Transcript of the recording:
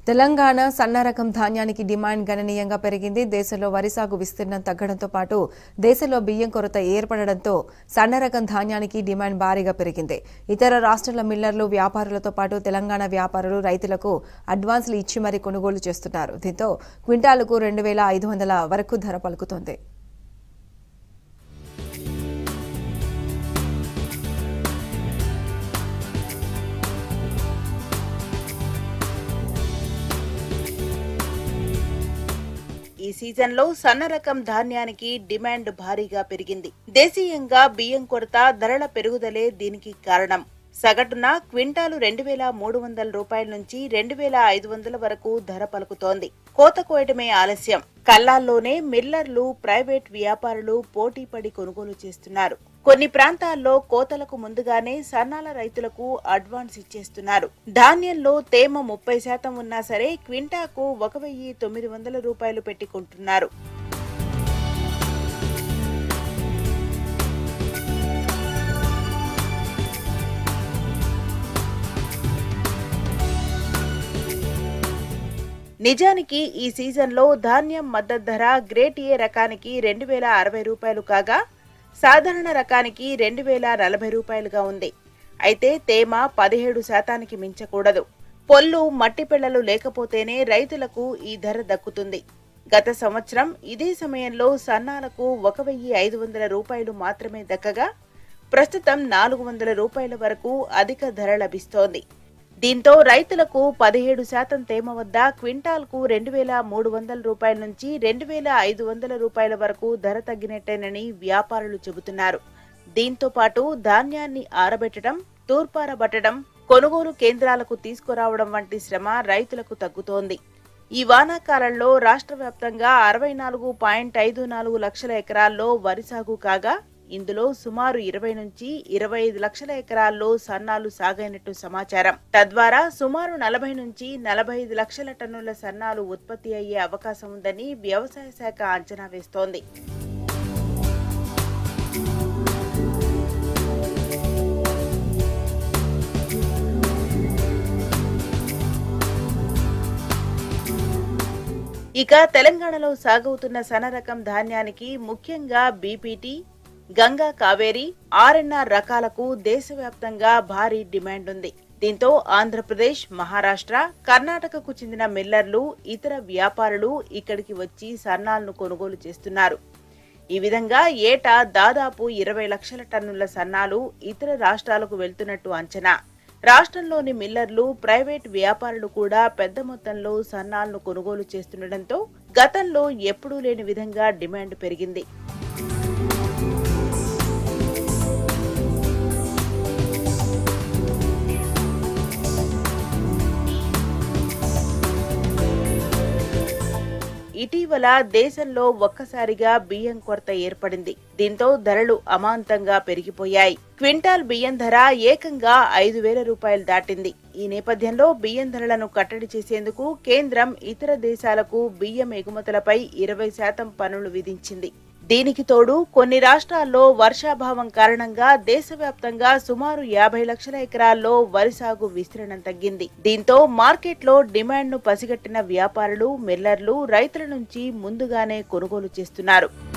తెలంగాణ సన్న రకం ధాన్యానికి డిమాండ్ గణనీయంగా పెరిగింది దేశంలో వరి సాగు విస్తీర్ణం తగ్గడంతో పాటు దేశంలో బియ్యం కొరత ఏర్పడడంతో సన్న రకం ధాన్యానికి డిమాండ్ భారీగా పెరిగింది ఇతర రాష్ట్రాల మిల్లర్లు వ్యాపారులతో పాటు తెలంగాణ వ్యాపారులు రైతులకు అడ్వాన్స్లు ఇచ్చి మరీ కొనుగోలు చేస్తున్నారు దీంతో క్వింటాలకు రెండు వేల ఐదు వందల వరకు ధర పలుకుతోంది ఈ సీజన్లో సన్న రకం ధాన్యానికి డిమాండ్ భారీగా పెరిగింది దేశీయంగా బియ్యం కొరత ధరల పెరుగుదలే దీనికి కారణం సగటున క్వింటాలు రెండు వేల మూడు వందల రూపాయల నుంచి రెండు వేల ఐదు వందల వరకు ధర పలుకుతోంది కోత కోయటమే ఆలస్యం కల్లాల్లోనే మిల్లర్లు ప్రైవేట్ వ్యాపారులు పోటీపడి కొనుగోలు చేస్తున్నారు కొన్ని ప్రాంతాల్లో కోతలకు ముందుగానే సన్నాల రైతులకు అడ్వాన్స్ ఇచ్చేస్తున్నారు ధాన్యంలో తేమ ముప్పై శాతం ఉన్నా సరే క్వింటాకు ఒక వెయ్యి తొమ్మిది వందల రూపాయలు పెట్టి కొంటున్నారు నిజానికి ఈ సీజన్లో ధాన్యం మద్దతు ధర గ్రేట్ ఏ రకానికి రెండు వేల అరవై రూపాయలు కాగా సాధారణ రకానికి రెండు వేల నలభై రూపాయలుగా ఉంది అయితే తేమ పదిహేడు శాతానికి మించకూడదు పొల్లు మట్టి పిల్లలు లేకపోతేనే రైతులకు ఈ ధర దక్కుతుంది గత సంవత్సరం ఇదే సమయంలో సన్నాలకు ఒక వెయ్యి ఐదు వందల రూపాయలు మాత్రమే దక్కగా ప్రస్తుతం నాలుగు వందల రూపాయల వరకు అధిక ధర లభిస్తోంది దీంతో రైతులకు పదిహేడు శాతం తేమ వద్ద క్వింటాల్కు రెండు వేల మూడు వందల రూపాయల నుంచి రెండు వేల ఐదు వందల రూపాయల వరకు ధర తగ్గినట్టేనని వ్యాపారులు చెబుతున్నారు దీంతో పాటు ధాన్యాన్ని ఆరబెట్టడం తూర్పారబట్టడం కొనుగోలు కేంద్రాలకు తీసుకురావడం వంటి శ్రమ రైతులకు తగ్గుతోంది ఈ వానాకాలంలో రాష్ట్ర వ్యాప్తంగా అరవై నాలుగు పాయింట్ ఐదు నాలుగు లక్షల ఎకరాల్లో వరి సాగు కాగా ఇందులో సుమారు ఇరవై నుంచి ఇరవై ఐదు లక్షల ఎకరాల్లో సన్నాలు సాగైనట్టు సమాచారం తద్వారా సుమారు నలభై నుంచి నలభై ఐదు లక్షల టన్నుల సన్నాలు ఉత్పత్తి అయ్యే అవకాశం ఉందని వ్యవసాయ శాఖ అంచనా వేస్తోంది ఇక తెలంగాణలో సాగవుతున్న సన్న రకం ధాన్యానికి ముఖ్యంగా బీపీటీ గంగా కావేరి ఆర్ఎన్ఆర్ రకాలకు దేశవ్యాప్తంగా భారీ డిమాండ్ ఉంది దీంతో ఆంధ్రప్రదేశ్ మహారాష్ట్ర కర్ణాటకకు చెందిన మిల్లర్లు ఇతర వ్యాపారులు ఇక్కడికి వచ్చి సన్నాలను కొనుగోలు చేస్తున్నారు ఈ విధంగా ఏటా దాదాపు ఇరవై లక్షల టన్నుల సన్నాలు ఇతర రాష్ట్రాలకు వెళ్తున్నట్టు అంచనా రాష్ట్రంలోని మిల్లర్లు ప్రైవేట్ వ్యాపారులు కూడా పెద్ద మొత్తంలో సన్నాలను కొనుగోలు చేస్తుండటంతో గతంలో ఎప్పుడూ లేని విధంగా డిమాండ్ పెరిగింది ఇటీవల దేశంలో ఒక్కసారిగా బియ్యం కొరత ఏర్పడింది దీంతో ధరలు అమాంతంగా పెరిగిపోయాయి క్వింటాల్ బియ్యం ధర ఏకంగా ఐదు వేల రూపాయలు దాటింది ఈ నేపథ్యంలో బియ్యం ధరలను కట్టడి చేసేందుకు కేంద్రం ఇతర దేశాలకు బియ్యం ఎగుమతులపై ఇరవై శాతం పన్నులు విధించింది దీనికి తోడు కొన్ని రాష్ట్రాల్లో వర్షాభావం కారణంగా దేశవ్యాప్తంగా సుమారు యాభై లక్షల ఎకరాల్లో వరి సాగు విస్తీర్ణం తగ్గింది దీంతో మార్కెట్లో డిమాండ్ను పసిగట్టిన వ్యాపారులు మిల్లర్లు రైతుల నుంచి ముందుగానే కొనుగోలు చేస్తున్నారు